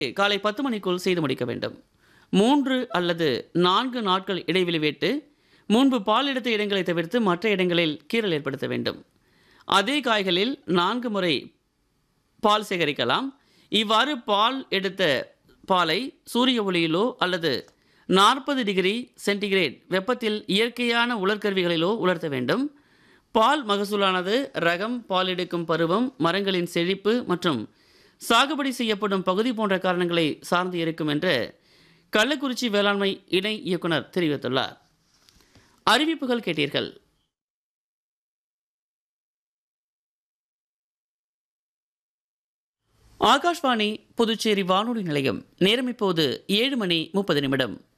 காலை பத்து மணிக்குள் செய்து முடிக்க வேண்டும் மூன்று அல்லது நான்கு நாட்கள் இடைவெளி விட்டு முன்பு பால் எடுத்த இடங்களை தவிர்த்து மற்ற இடங்களில் கீறல் ஏற்படுத்த வேண்டும் அதே காய்களில் நான்கு முறை பால் சேகரிக்கலாம் இவ்வாறு பால் எடுத்த பாலை சூரிய ஒளியிலோ அல்லது நாற்பது டிகிரி சென்டிகிரேட் வெப்பத்தில் இயற்கையான உலர்கருவிகளிலோ உலர்த்த வேண்டும் பால் மகசூலானது ரகம் பால் எடுக்கும் பருவம் மரங்களின் செழிப்பு மற்றும் சாகுபடி செய்யப்படும் பகுதி போன்ற காரணங்களை சார்ந்து இருக்கும் என்று கள்ளக்குறிச்சி வேளாண்மை இணை இயக்குனர் தெரிவித்துள்ளார் அறிவிப்புகள் கேட்டீர்கள் ஆகாஷ்வாணி புதுச்சேரி வானொலி நிலையம் நேரம் இப்போது ஏழு மணி முப்பது நிமிடம்